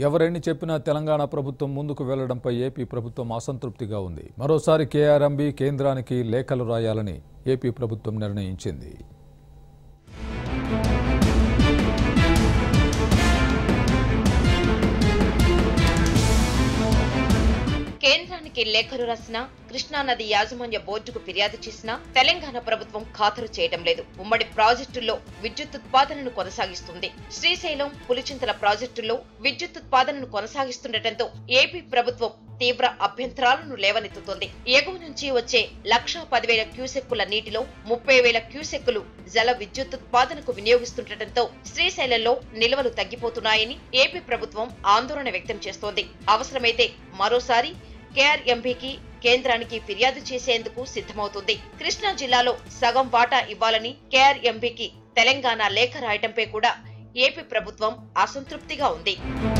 ఎవరెన్ని చెప్పినా తెలంగాణ ప్రభుత్వం ముందుకు వెళ్లడంపై ఏపీ ప్రభుత్వం అసంతృప్తిగా ఉంది మరోసారి కేఆర్ఎంబి కేంద్రానికి లేఖలు రాయాలని ఏపీ ప్రభుత్వం నిర్ణయించింది కేంద్రానికి లేఖలు రాసిన కృష్ణానది యాజమాన్య బోర్డుకు ఫిర్యాదు చేసినా తెలంగాణ ప్రభుత్వం ఖాతరు చేయడం లేదు ఉమ్మడి ప్రాజెక్టుల్లో విద్యుత్ ఉత్పాదనను కొనసాగిస్తుంది శ్రీశైలం పులిచింతల ప్రాజెక్టుల్లో విద్యుత్ ఉత్పాదనను కొనసాగిస్తుండటంతో ఏపీ ప్రభుత్వం తీవ్ర అభ్యంతరాలను లేవనెత్తుతోంది ఎగువ నుంచి వచ్చే లక్షా పదివేల క్యూసెక్కుల నీటిలో ముప్పై వేల క్యూసెక్కులు జల విద్యుత్ ఉత్పాదనకు వినియోగిస్తుండటంతో శ్రీశైలంలో నిల్వలు తగ్గిపోతున్నాయని ఏపీ ప్రభుత్వం ఆందోళన వ్యక్తం చేస్తోంది అవసరమైతే మరోసారి కేఆర్ఎంపీకి కేంద్రానికి ఫిర్యాదు చేసేందుకు సిద్ధమవుతుంది కృష్ణా జిల్లాలో సగం వాటా ఇవ్వాలని కేఆర్ఎంపీకి తెలంగాణ లేఖ రాయటంపై కూడా ఏపీ ప్రభుత్వం అసంతృప్తిగా ఉంది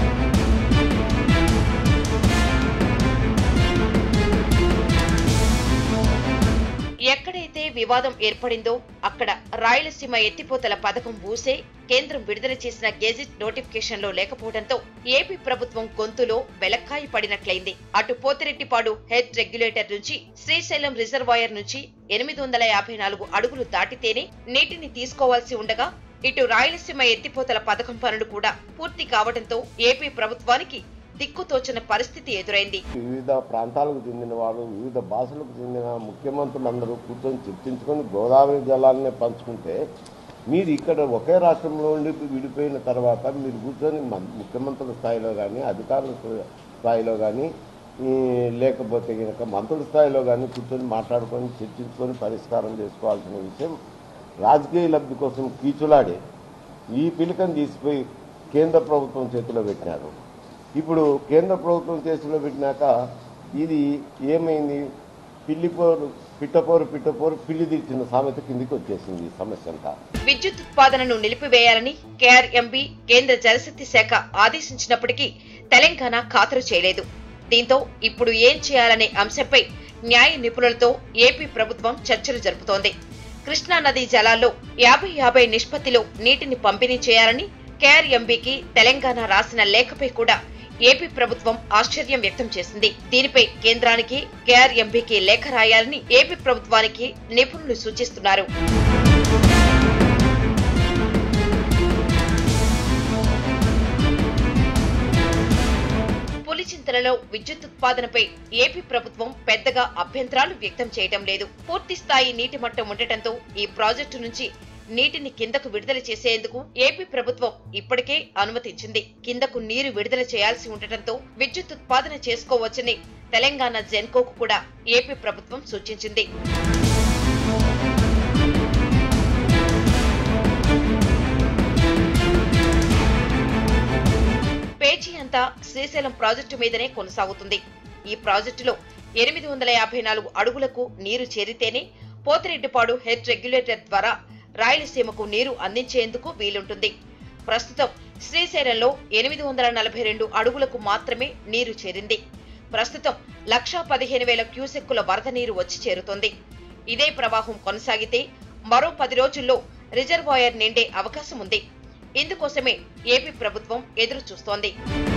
ఎక్కడైతే వివాదం ఏర్పడిందో అక్కడ రాయలసీమ ఎత్తిపోతల పథకం ఊసే కేంద్రం విడుదల చేసిన గెజిట్ నోటిఫికేషన్ లో లేకపోవడంతో ఏపీ ప్రభుత్వం గొంతులో వెలక్కాయి పడినట్లయింది అటు పోతిరెడ్డిపాడు హెడ్ రెగ్యులేటర్ నుంచి శ్రీశైలం రిజర్వాయర్ నుంచి ఎనిమిది వందల యాభై నాలుగు అడుగులు దాటితేనే నీటిని తీసుకోవాల్సి ఉండగా ఇటు రాయలసీమ ఎత్తిపోతల పథకం పనులు కూడా పూర్తి కావడంతో ఏపీ ప్రభుత్వానికి దిక్కుతోచని పరిస్థితి ఎదురైంది వివిధ ప్రాంతాలకు చెందిన వారు వివిధ భాషలకు చెందిన ముఖ్యమంత్రులందరూ కూర్చొని చర్చించుకొని గోదావరి జలాలనే పంచుకుంటే మీరు ఇక్కడ ఒకే రాష్ట్రంలో ఉండి విడిపోయిన తర్వాత మీరు కూర్చొని మం- ముఖ్యమంత్రుల స్థాయిలో కానీ అధికారుల స్థాయిలో కానీ ఈ, లేకపోతే కనుక మంత్రుల స్థాయిలో కానీ కూర్చొని మాట్లాడుకొని చర్చించుకొని పరిష్కారం చేసుకోవాల్సిన విషయం రాజకీయ లబ్ధి కోసం కీచులాడే ఈ పిలికను తీసిపోయి కేంద్ర ప్రభుత్వం చేతిలో పెట్టినారు ఇప్పుడు కేంద్ర ప్రభుత్వం చేతిలో పెట్టినాక ఇది ఏమైంది పిల్లిపోరు పిట్టపోరు పిట్టపోరు పిల్లి తీర్చిన సామెత కిందికి వచ్చేసింది ఈ సమస్య అంతా విద్యుత్ ఉత్పాదనను నిలిపివేయాలని కేఆర్ఎంబి కేంద్ర జలశక్తి శాఖ ఆదేశించినప్పటికీ తెలంగాణ ఖాతరు చేయలేదు దీంతో ఇప్పుడు ఏం చేయాలనే అంశంపై న్యాయ నిపుణులతో ఏపీ ప్రభుత్వం చర్చలు జరుపుతోంది కృష్ణా నదీ జలాల్లో యాభై యాభై నిష్పత్తిలో నీటిని పంపిణీ చేయాలని కేఆర్ఎంబికి తెలంగాణ రాసిన లేఖపై కూడా ఏపీ ప్రభుత్వం ఆశ్చర్యం వ్యక్తం చేసింది దీనిపై కేంద్రానికి కేఆర్ఎంబికి లేఖ రాయాలని ఏపీ ప్రభుత్వానికి నిపుణులు సూచిస్తున్నారు పులిచింతలలో విద్యుత్ ఉత్పాదనపై ఏపీ ప్రభుత్వం పెద్దగా అభ్యంతరాలు వ్యక్తం చేయడం లేదు పూర్తి స్థాయి నీటి మట్టం ఉండటంతో ఈ ప్రాజెక్టు నుంచి నీటిని కిందకు విడుదల చేసేందుకు ఏపీ ప్రభుత్వం ఇప్పటికే అనుమతించింది కిందకు నీరు విడుదల చేయాల్సి ఉండటంతో విద్యుత్ ఉత్పాదన చేసుకోవచ్చని తెలంగాణ జెన్కోకు కూడా ఏపీ ప్రభుత్వం సూచించింది పేచీ అంతా శ్రీశైలం ప్రాజెక్టు మీదనే కొనసాగుతుంది ఈ ప్రాజెక్టులో ఎనిమిది వందల యాభై నాలుగు అడుగులకు నీరు చేరితేనే పోతిరెడ్డిపాడు హెడ్ రెగ్యులేటర్ ద్వారా రాయలసీమకు నీరు అందించేందుకు వీలుంటుంది ప్రస్తుతం శ్రీశైలంలో ఎనిమిది వందల నలభై రెండు అడుగులకు మాత్రమే నీరు చేరింది ప్రస్తుతం లక్షా పదిహేను వేల క్యూసెక్కుల వరద నీరు వచ్చి చేరుతోంది ఇదే ప్రవాహం కొనసాగితే మరో పది రోజుల్లో రిజర్వాయర్ నిండే అవకాశం ఉంది ఇందుకోసమే ఏపీ ప్రభుత్వం ఎదురు చూస్తోంది